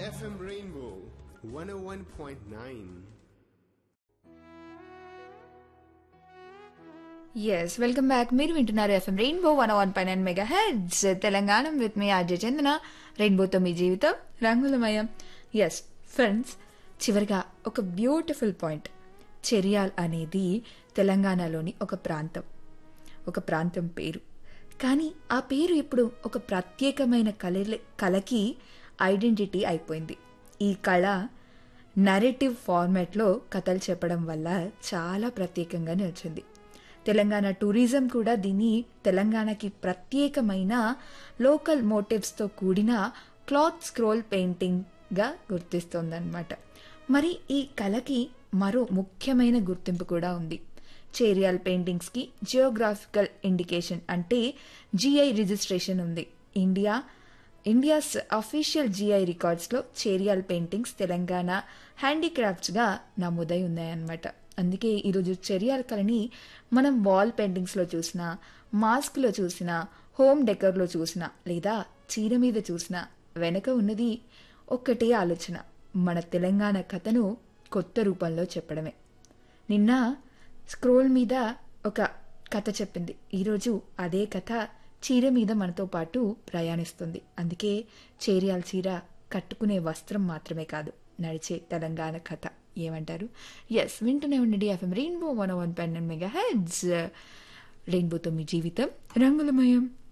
FM Rainbow 101.9. Yes welcome back మీరు వింటున్నారు FM Rainbow one one పై nine mega heads Telangana with మీ అజయ్ చందన రెయిన్బోతో మీ జీవితం రంగులమయం ఎస్ ఫ్రెండ్స్ చివరిగా ఒక బ్యూటిఫుల్ పాయింట్ చెరియాల్ అనేది తెలంగాణలోని ఒక ప్రాంతం ఒక ప్రాంతం పేరు కానీ ఆ పేరు ఇప్పుడు ఒక ప్రత్యేకమైన కళ కళకి ఐడెంటిటీ అయిపోయింది ఈ కళ నరేటివ్ ఫార్మాట్లో కథలు చెప్పడం వల్ల చాలా ప్రత్యేకంగా నిలిచింది తెలంగాణ టూరిజం కూడా దీన్ని తెలంగాణకి ప్రత్యేకమైన లోకల్ మోటివ్స్తో కూడిన క్లాత్ స్క్రోల్ పెయింటింగ్గా గుర్తిస్తోందన్నమాట మరి ఈ కళకి మరో ముఖ్యమైన గుర్తింపు కూడా ఉంది చేరియాల్ పెయింటింగ్స్కి జియోగ్రాఫికల్ ఇండికేషన్ అంటే జిఐ రిజిస్ట్రేషన్ ఉంది ఇండియా ఇండియాస్ అఫీషియల్ జిఐ రికార్డ్స్లో చేరియాల్ పెయింటింగ్స్ తెలంగాణ హ్యాండీక్రాఫ్ట్స్గా నమోదై ఉన్నాయన్నమాట అందుకే ఈరోజు చెరియాల్ కళని మనం వాల్ పెయింటింగ్స్లో చూసినా మాస్క్లో చూసినా హోమ్ డెకర్లో చూసినా లేదా చీర మీద చూసినా వెనక ఉన్నది ఒక్కటే ఆలోచన మన తెలంగాణ కథను కొత్త రూపంలో చెప్పడమే నిన్న స్క్రోల్ మీద ఒక కథ చెప్పింది ఈరోజు అదే కథ చీర మీద మనతో పాటు ప్రయాణిస్తుంది అందుకే చేరియాల్ చీర కట్టుకునే వస్త్రం మాత్రమే కాదు నడిచే తెలంగాణ కథ ఏమంటారు ఎస్ వింటూనే ఉండండి FM Rainbow one one point mega heads రెయిన్బోతో మీ జీవితం రంగులమయం